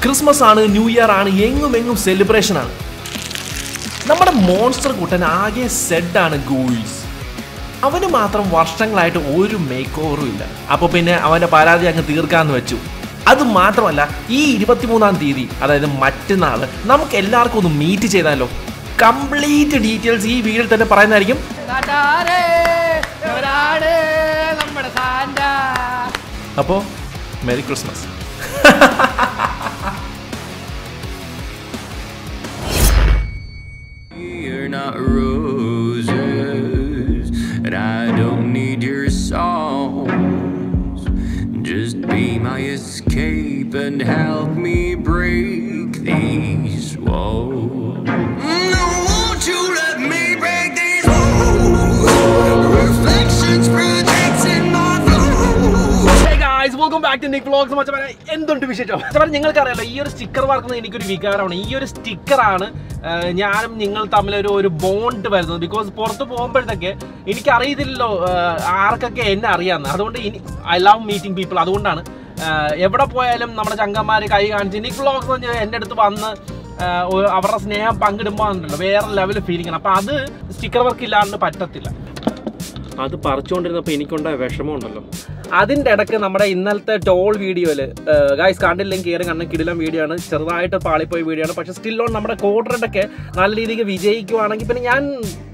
Christmas ആണ് new year ആണ് എങ്ങും എങ്ങും സെലിബ്രേഷൻ ആണ് നമ്മുടെ മോൺസ്റ്റർ കുട്ടൻ ആകെ സെഡ് ആണ് ഗൂൾസ് അവന് മാത്രം വർഷങ്ങളായിട്ട് ഒരു മേക്ക് ഓവറും ഇല്ല അപ്പോൾ പിന്നെ അവൻ്റെ പരാതി അങ്ങ് തീർക്കാന്ന് വെച്ചു അത് മാത്രമല്ല ഈ ഇരുപത്തിമൂന്നാം തീയതി അതായത് മറ്റന്നാൾ നമുക്ക് എല്ലാവർക്കും ഒന്ന് മീറ്റ് ചെയ്താലോ കംപ്ലീറ്റ് ഡീറ്റെയിൽസ് ഈ വീഡിയോയിൽ തന്നെ പറയുന്നതായിരിക്കും നാട്ടാരെ, എവരാണ് നമ്മുടെ സാന്റ അപ്പോൾ merry Christmas You're not roses, and I don't need your songs. Just be my escape and help me break these walls. No, won't you let me break these walls? Reflections projecting my flow. Guys welcome back to Nick vlogs മച്ചമാരെ എന്തുണ്ട് വിശേഷം മച്ചമാരെ നിങ്ങൾക്ക് അറിയാലോ ഈ ഒരു sticker work എനിക്കൊരു വികാരമാണ് ഈ ഒരു സ്റ്റിക്കറാണ് ഞാനും നിങ്ങൾ തമ്മിലൊരു ഒരു ബോണ്ട് വരുന്നത് ബിക്കോസ് പുറത്ത് പോകുമ്പോഴത്തേക്ക് എനിക്ക് അറിയത്തില്ലല്ലോ ആർക്കൊക്കെ എന്നെ അറിയാമെന്ന് അതുകൊണ്ട് ഇനി ഐ ലവ് മീറ്റിംഗ് പീപ്പിൾ അതുകൊണ്ടാണ് ആ, എവിടെ പോയാലും നമ്മുടെ ചങ്കന്മാർ കൈ കാണിച്ച് നിക് വ്ലോഗ്സ് എന്ന് പറഞ്ഞാൽ എൻ്റെ അടുത്ത് വന്ന് ആ, ഒരു- അവരുടെ സ്നേഹം പങ്കിടുമ്പോൾ ഉണ്ടല്ലോ വേറെ ലെവൽ ഫീലിംഗ് ആണ് അപ്പോൾ അത് സ്റ്റിക്കർ വർക്ക് ഇല്ലാണ്ട് പറ്റത്തില്ല അത് പറിച്ചുകൊണ്ടിരുന്നപ്പോൾ എനിക്കുണ്ടായ വിഷമമുണ്ടല്ലോ അതിൻ്റെ ഇടയ്ക്ക് നമ്മുടെ ഇന്നലത്തെ ടോൾ വീഡിയോയിൽ ഗായ്സ് കണ്ടില്ലെങ്കിൽ കയറി കണ്ണ കിടിലം വീഡിയോ ആണ് ചെറുതായിട്ട് പാളിപ്പോയ വീഡിയോ ആണ് പക്ഷേ സ്റ്റിൽ ഓൺ നമ്മുടെ കോർഡറൊക്കെ നല്ല രീതിക്ക് വിജയിക്കുവാണെങ്കിൽ പിന്നെ ഞാൻ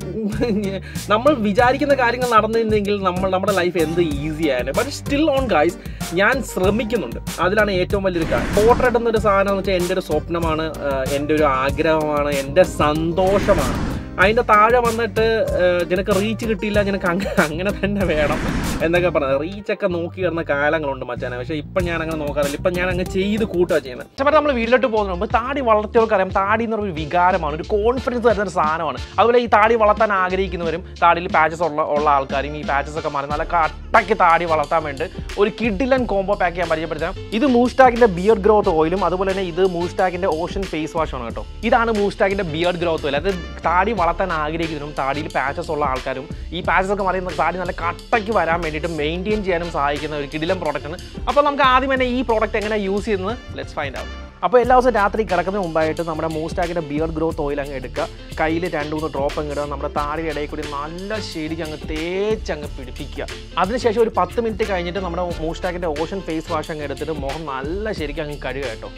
നമ്മൾ വിചാരിക്കുന്ന കാര്യങ്ങൾ നടന്നിരുന്നെങ്കിൽ നമ്മൾ നമ്മുടെ ലൈഫ് എന്ത് ഈസി ആയിരുന്നു പക്ഷേ സ്റ്റിൽ ഓൺ ഗായ്സ് ഞാൻ ശ്രമിക്കുന്നുണ്ട് അതിലാണ് ഏറ്റവും വലിയൊരു കാര്യം കോർഡർ എന്നൊരു സാധനം എന്ന് വെച്ചാൽ എൻ്റെ ഒരു സ്വപ്നമാണ് ആ, എൻ്റെ ഒരു ആഗ്രഹമാണ് എൻ്റെ സന്തോഷമാണ് അതിന്റെ താഴെ വന്നിട്ട് ഏഹ്, നിനക്ക് റീച്ച് കിട്ടിയില്ല നിനക്ക് അങ്ങനെ അങ്ങനെ തന്നെ വേണം എന്നൊക്കെ പറഞ്ഞത് റീച്ച് ഒക്കെ നോക്കി വരുന്ന കാലങ്ങളുണ്ട് മച്ചാനെ പക്ഷെ ഇപ്പം ഞാൻ അങ്ങനെ നോക്കാറില്ല ഇപ്പം ഞാൻ അങ്ങ് ചെയ്ത് കൂട്ടുക ചെയ്യുന്നത് പക്ഷേ നമ്മൾ വീട്ടിലോട്ട് പോകുന്ന മുമ്പ് താടി വളർത്തിയവർക്ക് അറിയാം താടി എന്ന് പറയുന്ന ഒരു വികാരമാണ് ഒരു കോൺഫിഡൻസ് തരുന്ന ഒരു സാധനമാണ് അതുപോലെ ഈ താടി വളർത്താൻ ആഗ്രഹിക്കുന്നവരും താടിയിൽ പാച്ചസ് ഉള്ള ഉള്ള ആൾക്കാരും ഈ പാച്ചസ് ഒക്കെ മാറി നല്ല കട്ടയ്ക്ക് താടി വളർത്താൻ വേണ്ടി ഒരു കിഡിലൻ കോംബോ പാക്ക് ചെയ്യാൻ പരിചയപ്പെടുത്താം ഇത് മൂസ്റ്റാക്കിന്റെ ബിയർഡ് ഗ്രോത്ത് ഓയിലും അതുപോലെ തന്നെ ഇത് മൂസ്റ്റാക്കിന്റെ ഓഷൻ ഫേസ് വാഷ് ആണ് കേട്ടോ ഇതാണ് മൂസ്റ്റാക്കിന്റെ ബിയർഡ് ഗ്രോത്ത് ഓയിൽ അത് താടി വളർത്താൻ ആഗ്രഹിക്കുന്നവരും താടിയിൽ പാച്ചസ് ഉള്ള ആൾക്കാരും ഈ പാച്ചസ് ഒക്കെ മറിയുന്ന താടി നല്ല കട്ടയ്ക്ക് വരാൻ വേണ്ടിയിട്ട് മെയിൻറ്റെയിൻ ചെയ്യാനും സഹായിക്കുന്ന ഒരു കിടിലം പ്രോഡക്റ്റ് ആണ് അപ്പോൾ നമുക്ക് ആദ്യം തന്നെ ഈ പ്രോഡക്റ്റ് എങ്ങനെ യൂസ് ചെയ്യുന്നത് ലെറ്റ്സ് ഫൈൻഡ് ഔട്ട് അപ്പോൾ എല്ലാ ദിവസവും രാത്രി കിടക്കുന്നതിന് മുമ്പായിട്ട് നമ്മുടെ മൂസ്റ്റാക്കിൻ്റെ ബിയർഡ് ഗ്രോത്ത് ഓയിൽ അങ്ങ് എടുക്കുക കയ്യിൽ രണ്ട് മൂന്ന് ഡ്രോപ്പ് അങ്ങ് ഇടുക നമ്മുടെ താടിയുടെ ഇടയിൽ കൂടി നല്ല ശരിക്ക് അങ്ങ് തേച്ച് അങ്ങ് പിടിപ്പിക്കുക അതിനുശേഷം ഒരു പത്ത് മിനിറ്റ് കഴിഞ്ഞിട്ട് നമ്മുടെ മൂസ്റ്റാക്കിൻ്റെ ഓഷൻ ഫേസ് വാഷ് അങ്ങ് എടുത്തിട്ട് മുഖം നല്ല ശരിക്കും അങ്ങ് കഴുകുക കേട്ടോ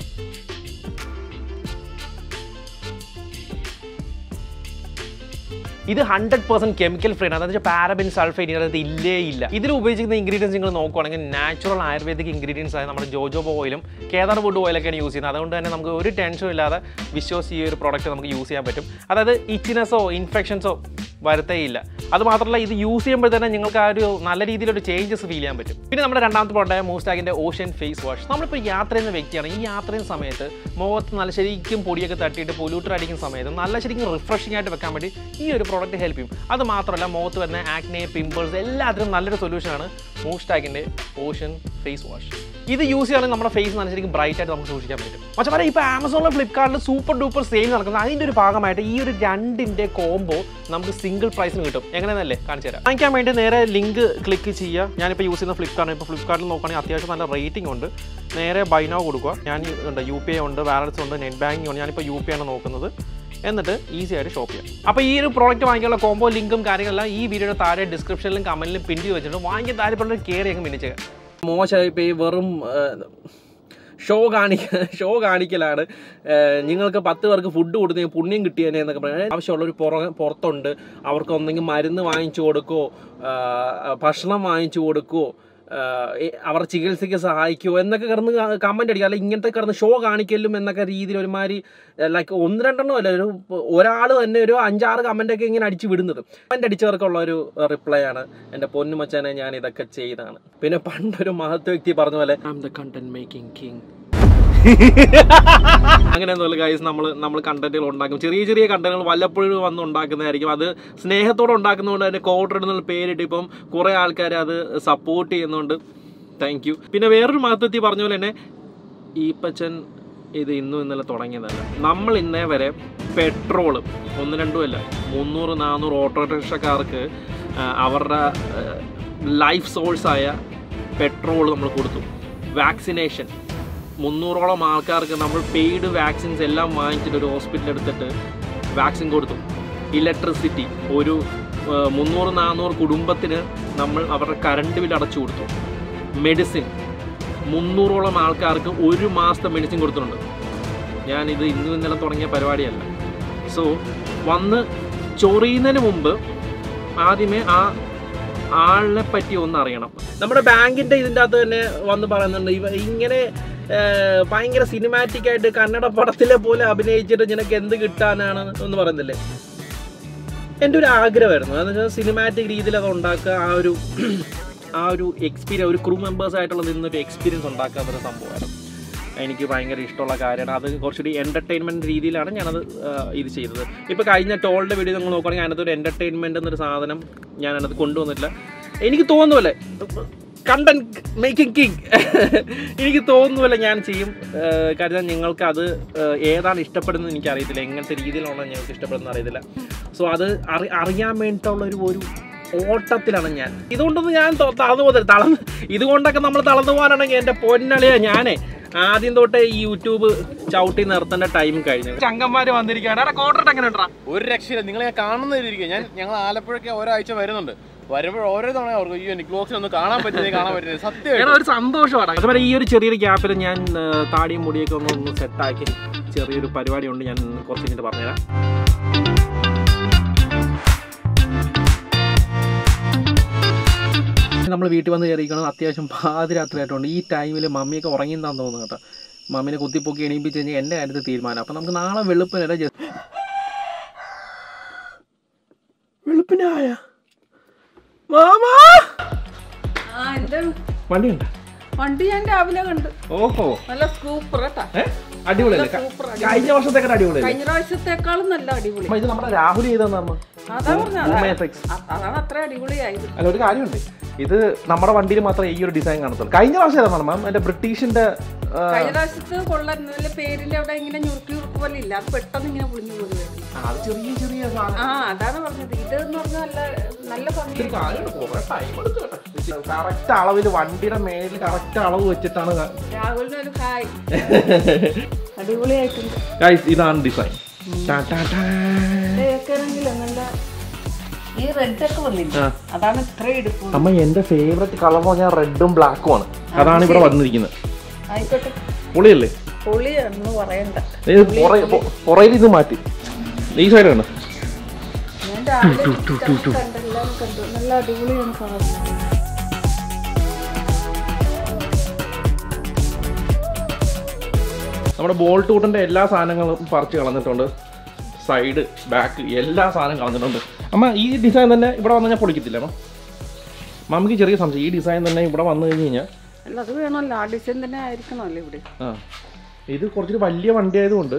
ഇത് ഹൺഡ്രഡ് പെർസെന്റ് കെമിക്കൽ ഫ്രീ ആണ് അതായത് പാരബിൻ സൾഫേറ്റ് ഇതിനകത്ത് ഇല്ലേ ഇല്ല ഇതിൽ ഉപയോഗിച്ചിരിക്കുന്ന ഇൻഗ്രീഡിയൻസ് നിങ്ങൾ നോക്കുവാണെങ്കിൽ നാച്ചുറൽ ആയുർവേദിക് ഇൻഗ്രീഡിയൻസ് ആയ നമ്മുടെ ജോജോബോ ഓയിലും കേദാർ വുഡ് ഓയിലൊക്കെയാണ് യൂസ് ചെയ്യുന്നത് അതുകൊണ്ട് തന്നെ നമുക്ക് ഒരു ടെൻഷനും ഇല്ലാതെ വിശ്വസിച്ച് ഈ ഒരു പ്രോഡക്റ്റ് നമുക്ക് യൂസ് ചെയ്യാൻ പറ്റും അതായത് ഇച്ചിനെസ്സോ ഇൻഫെക്ഷൻസോ വരത്തേയില്ല അത് മാത്രമല്ല ഇത് യൂസ് ചെയ്യുമ്പോൾ തന്നെ നിങ്ങൾക്ക് ആ ഒരു നല്ല രീതിയിലൊരു ചേഞ്ചസ് ഫീൽ ചെയ്യാൻ പറ്റും പിന്നെ നമ്മുടെ രണ്ടാമത്തെ പ്രോഡക്റ്റ് മൂസ്റ്റാഗിൻ്റെ ഓഷ്യൻ ഫേസ് വാഷ് നമ്മളിപ്പോൾ യാത്ര ചെയ്യുന്ന വ്യക്തിയാണ് ഈ യാത്ര ചെയ്യുന്ന സമയത്ത് മുഖത്ത് നല്ല ശരിക്കും പൊടിയൊക്കെ തട്ടിയിട്ട് പൊല്യൂട്ടർ അടിക്കുന്ന സമയത്ത് നല്ല ശരിക്കും റിഫ്രഷിംഗ് ആയിട്ട് വെക്കാൻ വേണ്ടി ഈ ഒരു പ്രോഡക്റ്റ് ഹെൽപ്പ് ചെയ്യും അത് മാത്രമല്ല മുഖത്ത് വരുന്ന ആക്നെ പിമ്പിൾസ് എല്ലാത്തിനും നല്ലൊരു സൊല്യൂഷനാണ് മൂസ്റ്റാഗിൻ്റെ ഓഷ്യൻ ഫേസ് വാഷ് ഇത് യൂസ് ചെയ്യുകയാണെങ്കിൽ നമ്മുടെ ഫേസ് നല്ല ശരിക്കും ബ്രൈറ്റ് ആയിട്ട് നമുക്ക് സൂക്ഷിക്കാൻ പറ്റും പക്ഷേ പറയാം ഇപ്പോൾ ആമസോണിലും ഫ്ലിപ്കാർട്ടിലും സൂപ്പർ ഡൂപ്പർ സെയിൽ നടക്കുന്നത് അതിൻ്റെ ഒരു ഭാഗമായിട്ട് ഈ ഒരു രണ്ടിൻ്റെ കോംബോ നമുക്ക് സിംഗിൾ പ്രൈസിന് കിട്ടും എങ്ങനെയെന്നല്ലേ കാണിച്ചു തരാം വാങ്ങിക്കാൻ വേണ്ടി നേരെ ലിങ്ക് ക്ലിക്ക് ചെയ്യുക ഞാനിപ്പോൾ യൂസ് ചെയ്യുന്ന ഫ്ലിപ്കാർട്ട് ഇപ്പോൾ ഫ്ലിപ്കാർട്ടിൽ നോക്കുകയാണെങ്കിൽ അത്യാവശ്യം നല്ല റേറ്റിംഗ് ഉണ്ട് നേരെ ബൈനോ കൊടുക്കുക ഞാൻ ഉണ്ട് യു പി ഐ ഉണ്ട് വാലറ്റ്സ് ഉണ്ട് നെറ്റ് ബാങ്കിങ് ഉണ്ട് ഞാനിപ്പോൾ യു പി ആണ് നോക്കുന്നത് എന്നിട്ട് ഈസി ആയിട്ട് ഷോപ്പ് ചെയ്യാം അപ്പോൾ ഈ ഒരു പ്രോഡക്റ്റ് വാങ്ങിക്കാനുള്ള കോംബോ ലിങ്കും കാര്യങ്ങളെല്ലാം ഈ വീഡിയോയുടെ താഴെ ഡിസ്ക്രിപ്ഷനിലും കമന്റിലും പിൻ ചെയ്ത് വെച്ചിട്ടുണ്ട് വാങ്ങിക്കാൻ താല്പര്യം കയറി അങ്ങ് മിനിച്ചേക്കാം മോശമായി ഇപ്പോൾ ഈ വെറും ഷോ കാണിക്ക ഷോ കാണിക്കലാണ് ഏഹ് നിങ്ങൾക്ക് പത്ത് പേർക്ക് ഫുഡ് കൊടുത്ത് പുണ്യം കിട്ടിയതിനെ എന്നൊക്കെ പറയാം ആവശ്യമുള്ളൊരു പുറ പുറത്തുണ്ട് അവർക്ക് ഒന്നെങ്കിൽ മരുന്ന് വാങ്ങിച്ചു കൊടുക്കുമോ ഭക്ഷണം വാങ്ങിച്ചു കൊടുക്കുമോ അവർ ചികിത്സയ്ക്ക് സഹായിക്കുമോ എന്നൊക്കെ കിടന്ന് കമൻ്റ് അടിക്കുക അല്ലെങ്കിൽ ഇങ്ങനത്തെ കിടന്ന് ഷോ കാണിക്കലും എന്നൊക്കെ രീതിയിൽ ഒരുമാതിരി ലൈക്ക് ഒന്ന് രണ്ടെണ്ണം അല്ല ഒരു ഒരാൾ തന്നെ ഒരു അഞ്ചാറ് കമൻ്റൊക്കെ ഇങ്ങനെ അടിച്ച് വിടുന്നത് കമൻ്റ് അടിച്ചവർക്കുള്ള ഒരു റിപ്ലൈ ആണ് എൻ്റെ പൊന്നു മച്ചാനെ ഞാൻ ഇതൊക്കെ ചെയ്താണ് പിന്നെ പണ്ടൊരു മഹത്വ വ്യക്തി പറഞ്ഞ പോലെ I'm the content making king അങ്ങനെയൊന്നുമല്ല ഗൈസ് നമ്മൾ നമ്മൾ കണ്ടന്റുകൾ ഉണ്ടാക്കും ചെറിയ ചെറിയ കണ്ടന്റുകൾ വല്ലപ്പോഴും വന്ന് ഉണ്ടാക്കുന്നതായിരിക്കും അത് സ്നേഹത്തോടെ ഉണ്ടാക്കുന്നതുകൊണ്ട് അതിന്റെ കോട്ടർ എന്നുള്ള പേരിട്ട് ഇപ്പം കുറേ ആൾക്കാർ അത് സപ്പോർട്ട് ചെയ്യുന്നുണ്ട് താങ്ക് യു പിന്നെ വേറൊരു മഹത്വത്തിൽ പറഞ്ഞ പോലെ തന്നെ ഈപ്പച്ചൻ ഇത് ഇന്നും ഇന്നലെ തുടങ്ങിയതല്ല നമ്മൾ ഇന്നേ വരെ പെട്രോൾ ഒന്ന് രണ്ടും അല്ല മുന്നൂറ് നാനൂറ് ഓട്ടോറിക്ഷക്കാർക്ക് ആ, അവരുടെ ലൈഫ് സോഴ്സായ പെട്രോൾ നമ്മൾ കൊടുത്തു വാക്സിനേഷൻ മുന്നൂറോളം ആൾക്കാർക്ക് നമ്മൾ പെയ്ഡ് വാക്സിൻസ് എല്ലാം വാങ്ങിച്ചിട്ട് ഒരു ഹോസ്പിറ്റലിൽ എടുത്തിട്ട് വാക്സിൻ കൊടുത്തു ഇലക്ട്രിസിറ്റി ഒരു ആ, മുന്നൂറ് നാനൂറ് കുടുംബത്തിന് നമ്മൾ അവരുടെ കറണ്ട് ബിൽ അടച്ചു കൊടുത്തു മെഡിസിൻ മുന്നൂറോളം ആൾക്കാർക്ക് ഒരു മാസത്തെ മെഡിസിൻ കൊടുത്തിട്ടുണ്ട് ഞാനിത് ഇന്നും ഇന്നലെ തുടങ്ങിയ പരിപാടിയല്ല സോ വന്ന് ചൊറിയുന്നതിന് മുമ്പ് ആദ്യമേ ആ ആളിനെ പറ്റി ഒന്ന് അറിയണം നമ്മുടെ ബാങ്കിന്റെ ഇതിൻ്റെ അകത്ത് തന്നെ വന്ന് പറയുന്നുണ്ട് ഇവ ഇങ്ങനെ ഏർ, ഭയങ്കര സിനിമാറ്റിക് ആയിട്ട് കന്നഡ പടത്തിലെ പോലെ അഭിനയിച്ചിട്ട് നിനക്ക് എന്ത് കിട്ടാനാണ് എന്ന് പറയുന്നില്ലേ എൻ്റെ ഒരു ആഗ്രഹമായിരുന്നു അതെന്ന് വെച്ചാൽ സിനിമാറ്റിക് രീതിയിൽ അത് ഉണ്ടാക്കുക ആ ഒരു ആ ഒരു എക്സ്പീരിയൻസ് ഒരു ക്രൂ മെമ്പേഴ്സ് ആയിട്ടുള്ള നിന്നൊരു എക്സ്പീരിയൻസ് ഉണ്ടാക്കാൻ ഒരു സംഭവമായിരുന്നു എനിക്ക് ഭയങ്കര ഇഷ്ടമുള്ള കാര്യമാണ് അത് കുറച്ചുകൂടി എൻ്റർടൈൻമെൻറ്റ് രീതിയിലാണ് ഞാനത് ആ, ഇത് ചെയ്തത് ഇപ്പോൾ കഴിഞ്ഞ ടോളിൻ്റെ വീഡിയോ നിങ്ങൾ നോക്കുകയാണെങ്കിൽ അതിനകത്ത് ഒരു എൻ്റർടൈൻമെൻറ്റ് എന്നൊരു സാധനം ഞാൻ അതിനകത്ത് കൊണ്ടുവന്നിട്ടില്ല എനിക്ക് തോന്നുമല്ലേ കണ്ടന്റ് മേക്കിംഗ് കിങ് എനിക്ക് തോന്നുമല്ല ഞാൻ ചെയ്യും ആ, കാര്യം നിങ്ങൾക്ക് അത് ആ, ഏതാണ് ഇഷ്ടപ്പെടുന്നത് എനിക്ക് അറിയത്തില്ല എങ്ങനത്തെ രീതിയിലാണ് ഞങ്ങൾക്ക് ഇഷ്ടപ്പെടുന്നത് അറിയത്തില്ല സോ അത് അറി അറിയാൻ വേണ്ടിയിട്ടുള്ള ഒരു ഒരു ഓട്ടത്തിലാണ് ഞാൻ ഇതുകൊണ്ടൊന്നും ഞാൻ ത- തളർന്നു പോകുന്നില്ല തളർന്ന് ഇതുകൊണ്ടൊക്കെ നമ്മൾ തളർന്നു പോകാനാണെങ്കിൽ എൻ്റെ പൊന്നളിയാ ഞാനേ ആദ്യം തൊട്ടേ ഈ യൂട്യൂബ് ചവിട്ടി നിർത്തേണ്ട ടൈം കഴിഞ്ഞു ചങ്കന്മാര് വന്നിരിക്കുകയാണ് കോട്ടറട്ട് എങ്ങനെ ഉണ്ടാ ഒരു രക്ഷയില്ല നിങ്ങളെ ഞാൻ കാണുന്നതിരിക്കും ഞാൻ ഞങ്ങൾ ആലപ്പുഴയ്ക്ക് ഒരാഴ്ച വരുന്നുണ്ട് വരുമ്പോൾ ഓരോ തവണ ഓർക്കും അയ്യോ എനിക്ക് ബ്ലോഗ്സിൽ ഒന്ന് കാണാൻ പറ്റുന്നത് കാണാൻ പറ്റുന്നത് സത്യമായിട്ട് ഒരു സന്തോഷമാണ് അതുപോലെ ഈ ഒരു ചെറിയൊരു ഗ്യാപ്പിൽ ഞാൻ ആ, താടിയും മുടിയൊക്കെ ഒന്ന് ഒന്ന് സെറ്റാക്കി ചെറിയൊരു പരിപാടി ഉണ്ട് ഞാൻ കുറച്ച് കഴിഞ്ഞിട്ട് പറഞ്ഞുതരാം നമ്മൾ വീട്ടിൽ വന്ന് കയറിയിരിക്കണം അത്യാവശ്യം പാതിരാത്രിയായിട്ടുണ്ട് ഈ ടൈമിൽ മമ്മിയൊക്കെ ഉറങ്ങിയെന്നാന്ന് തോന്നുന്നു കേട്ടോ മമ്മിനെ കുത്തിപ്പൊക്കി എണീപ്പിച്ച് കഴിഞ്ഞാൽ എൻ്റെ കാര്യത്തിൽ തീരുമാനം അപ്പം നമുക്ക് നാളെ വെളുപ്പിനല്ല ജസ്റ്റ് വെളുപ്പിനായ മാമാ ആ എന്താണ് വണ്ടി ഉണ്ടോ വണ്ടി ഞാൻ രാവിലെ കണ്ട് ഓഹോ നല്ല സൂപ്പർ കേട്ടാ ഏ? അടിപൊളിയല്ലേ ക- സൂപ്പർ കഴിഞ്ഞ വർഷത്തേക്ക് അടിപൊളിയല്ലേ കഴിഞ്ഞ പ്രാവശ്യത്തെക്കാളും നല്ല അടിപൊളി അമ്മ, ഇത് നമ്മുടെ രാഹുൽ ചെയ്തെന്ന് പറഞ്ഞു അതാ പറഞ്ഞത് ഭൂമേട്രിക്സ് അതാണ് അത്ര അടിപൊളിയായത് അല്ല ഒരു കാര്യമുണ്ട് ഇത് നമ്മുടെ വണ്ടിയിൽ മാത്രമേ ഈ ഒരു ഡിസൈൻ കാണത്തുള്ളൂ കഴിഞ്ഞ പ്രാവശ്യം ഏതാണ് മാം എന്റെ ബ്രിട്ടീഷിന്റെ ആ, കഴിഞ്ഞ പ്രാവശ്യത്ത് കൊള്ളായിരുന്നതിലെ പേരിന്റെ അവിടെ ഇങ്ങനെ ഞുറുക്കി ഞുറുക്ക് പോലെ ഇല്ല അത് പെട്ടെന്ന് ഇങ്ങനെ പൊളിഞ്ഞു പോയി വരും അത് ചെറിയ ചെറിയ സാധനം ആ അതാണ് പറഞ്ഞത് ഇത് എന്ന് പറഞ്ഞാൽ നല്ല നല്ല ഭംഗി കറക്റ്റ് അളവിൽ വണ്ടിയുടെ മേളിൽ കറക്റ്റ് അളവ് വെച്ചിട്ടാണ് രാഹുലിന് ഒരു ഹായ് അടിപൊളിയായിട്ടുണ്ട് ഗൈസ് ഇതാണ് ഡിസൈൻ ഇതൊക്കെയാണെങ്കിലും നല്ല ഈ റെഡ് ഒക്കെ വന്നില്ല ആ. അതാണ് ഇത്ര എടുപ്പ് അമ്മ എന്റെ ഫേവററ്റ് കളർ പറഞ്ഞാൽ റെഡും ബ്ലാക്കും ആണ് അതാണ് ഇവിടെ വന്നിരിക്കുന്നത് ആയിക്കോട്ടെ പൊളിയല്ലേ പൊളിയാണെന്ന് പറയണ്ട ഇത് പുറ- പൊ- പുറയിൽ ഇത് മാറ്റി ഈ സൈഡ് ആണ് ഞാൻ രാവിലെ കണ്ടെല്ലാം കണ്ടു നല്ല അടിപൊളിയാണ് കാണുന്നത് നമ്മുടെ ബോൾട്ട് കൂട്ടിന്റെ എല്ലാ സാധനങ്ങളും പറിച്ച് കളഞ്ഞിട്ടുണ്ട് സൈഡ് ബാക്ക് എല്ലാ സാധനം കളഞ്ഞിട്ടുണ്ട് അമ്മ ഈ ഡിസൈൻ തന്നെ ഇവിടെ വന്നു കഴിഞ്ഞാൽ പൊളിക്കത്തില്ല അമ്മ മമ്മിക്ക് ചെറിയ സംശയം ഈ ഡിസൈൻ തന്നെ ഇവിടെ വന്നു കഴിഞ്ഞ് കഴിഞ്ഞാൽ അല്ല അത് വേണമല്ലോ ആ ഡിസൈൻ തന്നെ ആയിരിക്കണമല്ലോ ഇവിടെ ആ ഇത് കുറച്ചൊരു വലിയ വണ്ടി ആയതുകൊണ്ട്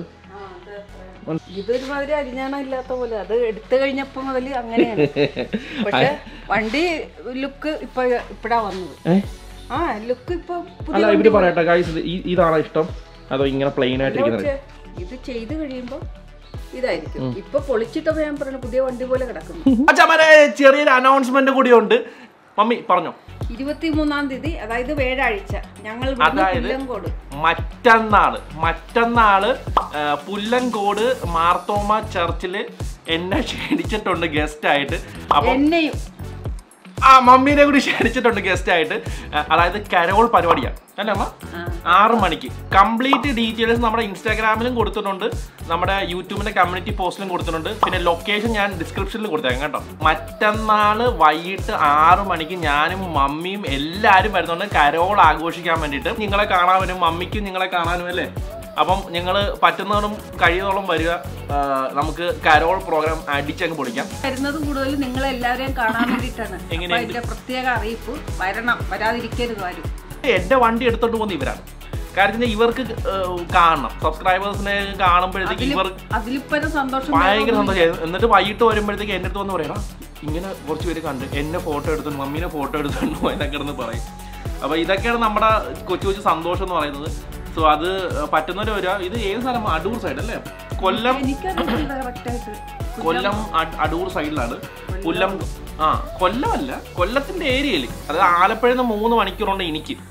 ഇതൊരുമാതിരി അരിഞ്ഞാണ ഇല്ലാത്ത പോലെ അത് എടുത്തു കഴിഞ്ഞപ്പോ മുതൽ അങ്ങനെയാണ് പക്ഷെ വണ്ടി ലുക്ക് ഇപ്പൊ ഇപ്പഴാ വന്നത് ഏ ആ ലുക്ക് ഇപ്പൊ പുതിയ അല്ല ഇവര് പറയട്ടെ ഗൈസ് ഇതാണോ ഇഷ്ടം അതോ ഇങ്ങനെ പ്ലെയിൻ ആയിട്ടിരിക്കുന്നത് പക്ഷേ ഇത് ചെയ്ത് കഴിയുമ്പോ ഇതായിരിക്കും ഇപ്പൊ പൊളിച്ചിട്ടപ്പോ ഞാൻ പറഞ്ഞു പുതിയ വണ്ടി പോലെ കിടക്കുന്നു അച്ഛാമരെ ചെറിയൊരു അനൗൺസ്മെന്റ് കൂടിയുണ്ട് മമ്മി പറഞ്ഞോ ഇരുപത്തി മൂന്നാം തീയതി അതായത് വ്യാഴാഴ്ച ഞങ്ങൾ അതായത് പുല്ലങ്കോട് മറ്റന്നാള് മറ്റന്നാള് ആ, പുല്ലൻകോട് മാർത്തോമ ചർച്ചില് എന്നെ ക്ഷണിച്ചിട്ടുണ്ട് ഗസ്റ്റ് ആയിട്ട് അപ്പൊ എന്നെയും ആ മമ്മീനെ കൂടി ക്ഷണിച്ചിട്ടുണ്ട് ഗസ്റ്റ് ആയിട്ട് ആ, അതായത് കരോൾ പരിപാടിയാണ് അല്ലേ അമ്മ ആറ് മണിക്ക് കംപ്ലീറ്റ് ഡീറ്റെയിൽസ് നമ്മുടെ ഇൻസ്റ്റാഗ്രാമിലും കൊടുത്തിട്ടുണ്ട് നമ്മുടെ യൂട്യൂബിന്റെ കമ്മ്യൂണിറ്റി പോസ്റ്റിലും കൊടുത്തിട്ടുണ്ട് പിന്നെ ലൊക്കേഷൻ ഞാൻ ഡിസ്ക്രിപ്ഷനിൽ കൊടുത്തേക്കാം കേട്ടോ മറ്റന്നാള് വൈകിട്ട് ആറ് മണിക്ക് ഞാനും മമ്മിയും എല്ലാവരും വരുന്നുണ്ട് കരോൾ ആഘോഷിക്കാൻ വേണ്ടിയിട്ട് നിങ്ങളെ കാണാൻ വരും മമ്മിക്കും നിങ്ങളെ കാണാനും അല്ലേ അപ്പം നിങ്ങൾ പറ്റുന്നതും കഴിയുന്നതോളം വരിക ആ, നമുക്ക് കരോൾ പ്രോഗ്രാം അടിച്ചങ്ങ് പൊളിക്കാം വരുന്നത് കൂടുതൽ നിങ്ങൾ എല്ലാവരെയും കാണാൻ വേണ്ടിയിട്ടാണ് അപ്പൊ എങ്ങനെയുണ്ട്? അതിന്റെ പ്രത്യേക അറിയിപ്പ് വരണം വരാതിരിക്കരുത് ആരും എന്റെ വണ്ടി എടുത്തോണ്ട് പോകുന്ന ഇവരാണ് കാരണം ഇവർക്ക് ഏഹ്, കാണണം സബ്സ്ക്രൈബേഴ്സിനെ കാണുമ്പോഴത്തേക്ക് അതില് ഇവർ അതിലിപ്പോ സന്തോഷം ഭയങ്കര വേറൊന്നും സന്തോഷം എന്നിട്ട് വൈകിട്ട് വരുമ്പോഴത്തേക്ക് എൻ്റെ അടുത്ത് വന്ന് പറയണം ഇങ്ങനെ കുറച്ച് പേര് കണ്ട് എന്നെ ഫോട്ടോ എടുത്തു മമ്മീനെ ഫോട്ടോ എടുത്തു എന്നൊക്കെ കിടന്ന് പറയും അപ്പൊ ഇതൊക്കെയാണ് നമ്മുടെ കൊച്ചു കൊച്ചു സന്തോഷം എന്ന് പറയുന്നത് സോ അത് പറ്റുന്നവര് വരിക ഇത് ഏത് സ്ഥലം അടൂർ സൈഡ് അല്ലേ കൊല്ലം എനിക്കറിയില്ല കറക്റ്റ് ആയിട്ട് കൊല്ലം അ- അടൂർ സൈഡിലാണ് കൊല്ലം ആ കൊല്ലമല്ല കൊല്ലത്തിന്റെ ഏരിയയിൽ അത് ആലപ്പുഴയിൽ നിന്ന് മൂന്ന് മണിക്കൂറുണ്ട് എനിക്ക്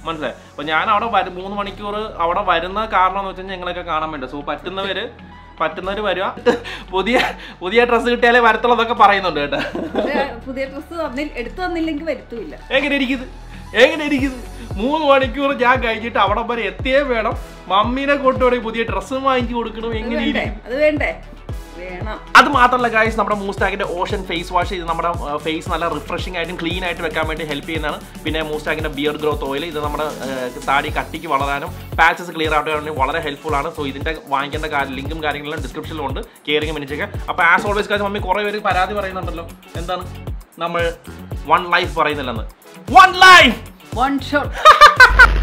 മനസ്സിലായി അപ്പൊ ഞാൻ അവിടെ വരും മൂന്ന് മണിക്കൂർ അവിടെ വരുന്ന കാരണം എന്ന് വെച്ചാൽ ഞങ്ങളൊക്കെ കാണാൻ വേണ്ടി സോ പറ്റുന്നവര് പറ്റുന്നവര് വരിക പുതിയ പുതിയ ഡ്രസ്സ് കിട്ടിയാലേ വരത്തുള്ളൂ എന്നൊക്കെ പറയുന്നുണ്ട് കേട്ടോ പക്ഷേ പുതിയ ഡ്രസ്സ് തന്നില്ല എടുത്തു തന്നില്ലെങ്കിൽ വരുത്തുമില്ല എങ്ങനെ ഇരിക്കുന്നത് എങ്ങനെ ഇരിക്കുന്നത് മൂന്ന് മണിക്കൂർ ഞാൻ കഴിഞ്ഞിട്ട് അവിടെ വരെ എത്തിയേ വേണം മമ്മീനെ കൊണ്ടുപോയി പുതിയ ഡ്രസ്സ് വാങ്ങിച്ചു കൊടുക്കണം അത് എങ്ങനെ വേണ്ടേ ഇരിക്കും അത് വേണ്ടേ വേണം അത് മാത്രമല്ല ഗൈസ് നമ്മുടെ മൂസ്റ്റാഗിന്റെ ഓഷൻ ഫേസ് വാഷ് ഇത് നമ്മുടെ ഫേസ് നല്ല റിഫ്രഷിംഗ് ആയിട്ടും ക്ലീൻ ആയിട്ട് വെക്കാൻ വേണ്ടി ഹെൽപ്പ് ചെയ്യുന്നതാണ് പിന്നെ മൂസ്റ്റാഗിന്റെ ബിയർഡ് ഗ്രോത്ത് ഓയിൽ ഇത് നമ്മുടെ ആ, താടി കട്ടിക്ക് വളരാനും പാച്ചസ് ക്ലിയർ ആയിട്ട് വേണ്ടി വളരെ ഹെൽപ്ഫുൾ ആണ് സോ ഇതിന്റെ വാങ്ങിക്കേണ്ട കാര്യം ലിങ്കും കാര്യങ്ങളും ഡിസ്ക്രിപ്ഷനിലുണ്ട് കെയറിംഗ് മിനിച്ചൊക്കെ അപ്പോൾ ആസ് ഓൾവേസ് കാര്യം മമ്മി കുറേ പേര് പരാതി പറയുന്നുണ്ടല്ലോ എന്താണ് നമ്മൾ വൺ ലൈഫ് പറയുന്നില്ലെന്ന് വൺ ലൈഫ് വൺ ഷോട്ട്